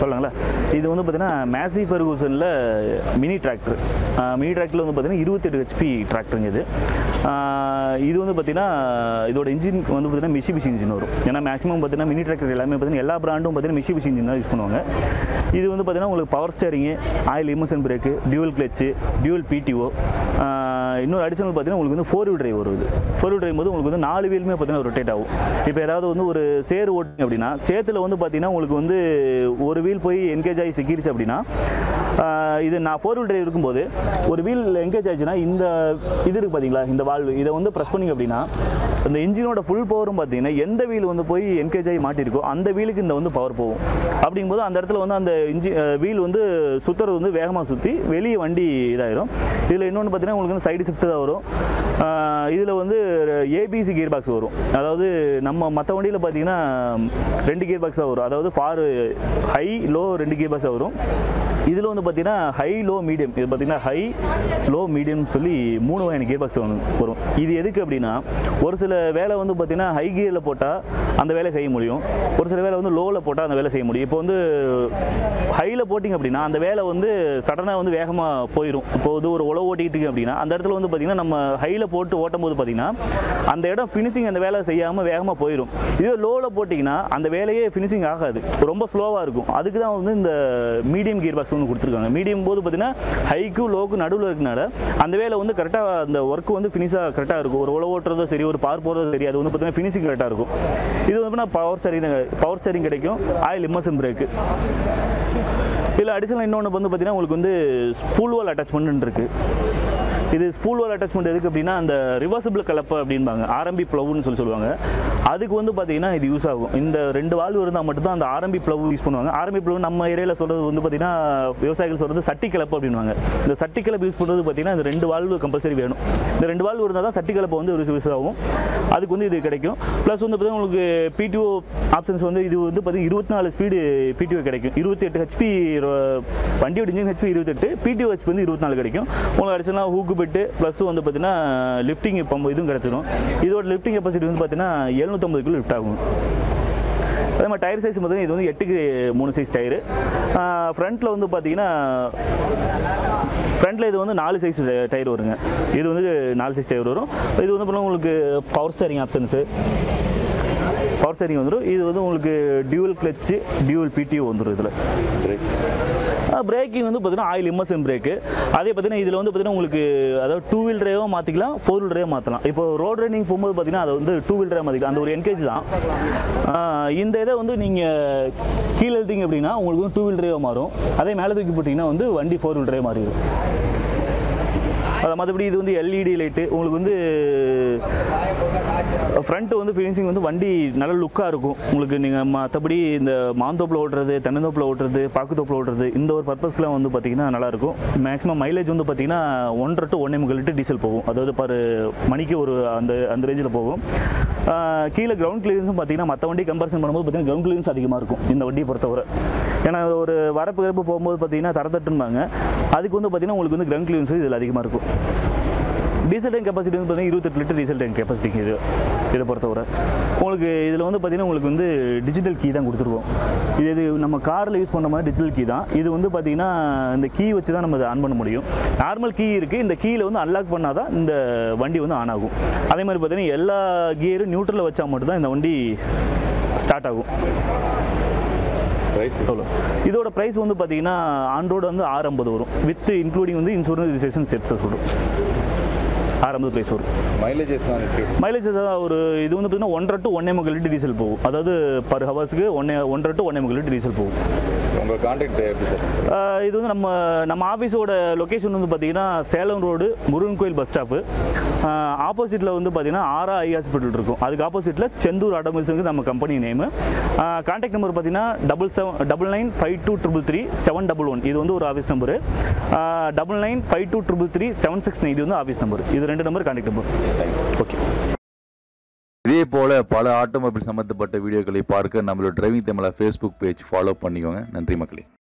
சொல்லலாங்களா இது வந்து பார்த்தீங்கன்னா மேசி ஃபெர்கூசனில் மினி டிராக்டர் மினி டிராக்டரில் வந்து பார்த்தீங்கன்னா இருபத்தெட்டு ஹெச்பி டிராக்டருங்க இது ஆஹ் இது வந்து பார்த்தீங்கன்னா இதோட இன்ஜின் வந்து பார்த்தீங்கன்னா மிஷிபிஷி இன்ஜின் வரும் ஏன்னா மேக்ஸிமம் பார்த்தீங்கன்னா மினி டிராக்டர் எல்லாமே பார்த்தீங்கன்னா எல்லா பிராண்டும் பார்த்தீங்கன்னா மிஷிபிஷி இன்ஜின் தான் யூஸ் பண்ணுவாங்க இது வந்து பார்த்தீங்கன்னா உங்களுக்கு power steering oil immersion brake dual clutch dual PTO இன்னொரு அடிஷனல் பார்த்தீங்கன்னா உங்களுக்கு வந்து ஃபோர் வீல் டிரைவ் வருது ஃபோர் வீல் டிரைவ் போது உங்களுக்கு வந்து நாலு வீலுமே பார்த்தீங்கன்னா ரொட்டேட் ஆகும் இப்போ ஏதாவது வந்து ஒரு சேர் ஓட்டுங்க அப்படின்னா சேத்துல வந்து பார்த்தீங்கன்னா உங்களுக்கு வந்து ஒரு வீல் போய் என்கேஜ் ஆகி சிக்கிருச்சு அப்படின்னா ஆஹ் இது நான் ஃபோர் வீல் டிரைவ் இருக்கும்போது ஒரு வீல் என்கேஜ் ஆச்சுன்னா இந்த இது இருக்குது பார்த்தீங்களா இந்த வால்வு இதை வந்து ப்ரெஸ் பண்ணிங்க அப்படின்னா இந்த இன்ஜினோட ஃபுல் பவரும் பார்த்தீங்கன்னா எந்த வீல் வந்து போய் என்கேஜ் ஆகி மாட்டிருக்கோ அந்த வீலுக்கு இந்த வந்து பவர் போகும் அப்படிங்கும்போது அந்த இடத்துல வந்து அந்த இன்ஜி வீல் வந்து சுற்றுறது வந்து வேகமாக சுற்றி வெளியே வண்டி இதாயிரும் இதில் இன்னொன்று பார்த்தீங்கன்னா உங்களுக்கு வந்து சைடு ஷிஃப்ட் தான் வரும் இதில் வந்து ஏபிசி கியர் பாக்ஸ் வரும் அதாவது நம்ம மற்ற வண்டியில் பார்த்தீங்கன்னா ரெண்டு கியர் பாக்ஸ் தான் வரும் அதாவது ஃபார் ஹை லோ ரெண்டு கியர் பாக்ஸ் வரும் இதில் வந்து பார்த்தீங்கன்னா ஹை லோ மீடியம் இது பார்த்தீங்கன்னா ஹை லோ மீடியம் சொல்லி மூணு வகையான கியர் பாக்ஸ் வரும் இது எதுக்கு அப்படின்னா ஒரு சில வேலை வந்து பார்த்தீங்கன்னா ஹை கியரில் போட்டால் அந்த வேலையை செய்ய முடியும் ஒரு சில வேலை வந்து லோவில் போட்டால் அந்த வேலை செய்ய முடியும் இப்போ வந்து ஹையில் போட்டிங்க அப்படின்னா அந்த வேலை வந்து சடனாக வந்து வேகமாக போயிடும் இப்போ வந்து ஒரு உழவு ஓட்டிக்கிட்டு இருக்கு அப்படின்னா அந்த இடத்துல வந்து பார்த்தீங்கன்னா நம்ம ஹையில் போட்டு ஓட்டும் போது பார்த்தீங்கன்னா அந்த இடம் ஃபினிஷிங் அந்த வேலை செய்யாமல் வேகமாக போயிடும் இதுவே லோவில் போட்டிங்கன்னா அந்த வேலையே ஃபினிஷிங் ஆகாது ரொம்ப ஸ்லோவாக இருக்கும் அதுக்கு தான் வந்து இந்த மீடியம் கியர் பாக்ஸ் வந்து கொடுத்துருக்காங்க மீடியம் போது பார்த்தீங்கன்னா ஹைக்கும் லோக்கும் நடுவில் இருக்கனால அந்த வேலை வந்து கரெக்டாக அந்த ஒர்க் வந்து ஃபினிஷாக கரெக்டாக இருக்கும் ஒரு உழவு ஓட்டுறதோ சரி ஒரு பார் போடுறதோ சரி அது வந்து பார்த்தீங்கன்னா ஃபினிஷிங் கரெக்டாக இருக்கும் இது வந்து பவர் ஸ்டரிங் பவர் ஸ்டரிங் கிடைக்கும் ஆயில் இம்மர்சன் பிரேக்கு இதில் அடிஷனல் இன்னொன்று வந்து பார்த்தீங்கன்னா உங்களுக்கு வந்து ஸ்பூல் வால் அட்டாச்மெண்ட் இருக்குது இது ஸ்பூல் வால் அட்டாச்மெண்ட் எதுக்கு அப்படின்னா அந்த ரிவர்சிபிள் கலப்பை அப்படின்பாங்க ஆரம்பி ப்ளவுன்னு சொல்லி சொல்லுவாங்க அதுக்கு வந்து பார்த்தீங்கன்னா இது யூஸ் ஆகும் இந்த ரெண்டு வால்வு இருந்தால் மட்டும்தான் அந்த ஆரம்பி ப்ளவு யூஸ் பண்ணுவாங்க ஆரம்பி ப்ளவு நம்ம ஏரியாவில் சொல்கிறது வந்து பார்த்தீங்கன்னா விவசாயிகள் சொல்கிறது சட்டி கலப்பு அப்படின்வாங்க இந்த சட்டி கலப்பு யூஸ் பண்ணுறது பார்த்தீங்கன்னா இந்த ரெண்டு வால்வு கம்பல்சரி வேணும் இந்த ரெண்டு வால்வு இருந்தால் தான் சட்டி கலப்பை வந்து யூஸ் ஆகும் அதுக்கு வந்து இது கிடைக்கும் ப்ளஸ் வந்து பார்த்தீங்கன்னா உங்களுக்கு பிடிஓ ஆப்ஷன்ஸ் வந்து இது வந்து பார்த்தீங்கன்னா இருபத்தி நாலு ஸ்பீடு பிடிஓ கிடைக்கும் இருபத்தி எட்டு ஹெச்பி வண்டியோட இன்ஜின் ஹெச்பி இருபத்தெட்டு பிடிஓ ஹெச்பி வந்து இருபத்தி நாலு கிடைக்கும் உங்களுக்கு அடிஷனலாக ஹூக்கு பெட்டு ப்ளஸ் வந்து பார்த்தீங்கன்னா லிஃப்டிங் பம்பு இதுவும் கிடைச்சிடும் இதோட லிஃப்டிங் கெப்பாசிட்டி வந்து பார்த்தீங்கன்னா எழுநூற்றம்பது கிலோ லிஃப்ட் ஆகும் அதே மாதிரி டயர் சைஸ் பார்த்தீங்கன்னா இது வந்து எட்டுக்கு மூணு சைஸ் டயரு ஃப்ரண்ட்டில் வந்து பார்த்தீங்கன்னா ஃப்ரண்ட்டில் இது வந்து நாலு சைஸ் டயர் வருங்க இது வந்து நாலு சைஸ் டயர் வரும் இது வந்து பார்த்தீங்கன்னா உங்களுக்கு power steering options power steering வந்துடும் இது வந்து உங்களுக்கு டியூவல் கிளச்சு டியூவல் பிடிஓ வந்துடும் இதில் பிரேக்கிங் வந்து பார்த்தீங்கன்னா ஆயில் இம்மர்சன் பிரேக்கு அதே பார்த்தீங்கன்னா இதில் வந்து பார்த்தீங்கன்னா உங்களுக்கு அதாவது டூ வீல் டிரைவாக மாற்றிக்கலாம் ஃபோர் வீல் டிரைவாக மாற்றலாம் இப்போ ரோட் ரைடிங் போகும்போது பார்த்தீங்கன்னா அதை வந்து டூ வீல் டிரைவ் மாற்றிக்கலாம் அந்த ஒரு என்கேஜ் தான் ஆஹ் இந்த இதை வந்து நீங்கள் கீழே எழுதிங்க அப்படின்னா உங்களுக்கு வந்து டூ வீல் டிரைவாக மாறும் அதே மேலே தூக்கி போட்டிங்கன்னா வந்து வண்டி ஃபோர் வீல் டிரைவ் மாறிடும் அது மற்றபடி இது வந்து எல்இடி லைட்டு உங்களுக்கு வந்து ஃப்ரண்ட் வந்து ஃபினிஷிங் வந்து வண்டி நல்ல லுக்காக இருக்கும் உங்களுக்கு நீங்கள் மற்றபடி இந்த மாந்தோப்பில் ஓட்டுறது தென்னந்தோப்பில் ஓட்டுறது பாக்குத்தோப்பில் ஓட்டுறது இந்த ஒரு பர்பஸ்க்குலாம் வந்து பார்த்தீங்கன்னா நல்லாயிருக்கும் மேக்ஸிமம் மைலேஜ் வந்து பார்த்தீங்கன்னா ஒன்றரை டு ஒன்றே முக்கால் லிட்டர் டீசல் போகும் அதாவது பர் மணிக்கு ஒரு அந்த அந்த ரேஞ்சில் போகும் ஆஹ் கீழே கிரவுண்ட் கிளியரன்ஸும் பார்த்தீங்கன்னா மற்ற வண்டி கம்பேரிசன் பண்ணும்போது பார்த்தீங்கன்னா கிரவுண்ட் கிளியரன்ஸ் அதிகமாக இருக்கும் இந்த வண்டியை பொறுத்தவரை ஏன்னா ஒரு வரப்பு கிரப்பு போகும்போது பார்த்தீங்கன்னா தரத்தட்டுன்பாங்க அதுக்கு வந்து பார்த்தீங்கன்னா உங்களுக்கு வந்து கிரவுண்ட் கிளியரன்ஸ் இதில் அதிகமாக இருக்கும் டீசல் டேங்க் கெப்பாசிட்டி வந்து பார்த்தீங்கன்னா இருபத்தெட்டு லிட்டர் டீசல் டேங்க் கெப்பாசிட்டிங்க இது இதை பொறுத்தவரை உங்களுக்கு இதில் வந்து பார்த்தீங்கன்னா உங்களுக்கு வந்து டிஜிட்டல் கீ தான் கொடுத்துருக்கோம் இது இது நம்ம காரில் யூஸ் பண்ணுற மாதிரி டிஜிட்டல் கீ தான் இது வந்து பார்த்தீங்கன்னா இந்த கீ வச்சு தான் நம்ம இதை ஆன் பண்ண முடியும் நார்மல் கீ இருக்குது இந்த கீயில் வந்து அன்லாக் பண்ணால் தான் இந்த வண்டி வந்து ஆன் ஆகும் அதே மாதிரி பார்த்தீங்கன்னா எல்லா கியரும் நியூட்ரலில் வச்சா மட்டும் தான் இந்த வண்டி ஸ்டார்ட் ஆகும் ப்ரைஸ் எவ்வளோ இதோட ப்ரைஸ் வந்து பார்த்தீங்கன்னா ஆன் ரோடு வந்து ஆறு ஐம்பது வரும் வித் இன்க்ளூடிங் வந்து இன்சூரன்ஸ் ரிஜிஸ்ட்ரேஷன் செட்ஸஸ் வரும் ஆறு ஐம்பது ப்ரைஸ் வரும் மைலேஜ் எப்படி மைலேஜ் ஏதாவது ஒரு இது வந்து பார்த்தீங்கன்னா ஒன்றரை டு ஒன்றே முக்கால் லிட்டர் டீசல் போகும் அதாவது பர் ஹவர்ஸ்க்கு ஒன்றே ஒன்றரை டு ஒன்றே முக்கால் லிட்டர் டீசல் போகும் உங்கள் கான்டாக்ட் எப்படி சார் ஆஹ் இது வந்து நம்ம நம்ம ஆஃபீஸோட லொக்கேஷன் வந்து பார்த்தீங்கன்னா சேலம் ரோடு முருகன் கோயில் பஸ் ஸ்டாப்பு ஆப்போசிட்டில் வந்து பார்த்தீங்கன்னா ஆரா ஐ ஹாஸ்பிட்டல் இருக்கும் அதுக்கு ஆப்போசிட்டில் செந்தூர் ஆட்டோமொபைல்ஸுக்கு நம்ம கம்பெனி நேமு கான்டாக்ட் நம்பர் பார்த்தீங்கன்னா double seven double nine five two triple three seven double one இது வந்து ஒரு office number double nine five two triple three seven six nine இது வந்து ஆஃபீஸ் நம்பர் இது ரெண்டு நம்பர் கான்டாக்ட் நம்பர் ஓகே இதே போல பல ஆட்டோமொபைல் சம்பந்தப்பட்ட வீடியோக்களை பார்க்க நம்மளோட டிரைவிங் தமிழா ஃபேஸ்புக் பேஜ் ஃபாலோ பண்ணிக்கோங்க நன்றி மக்களே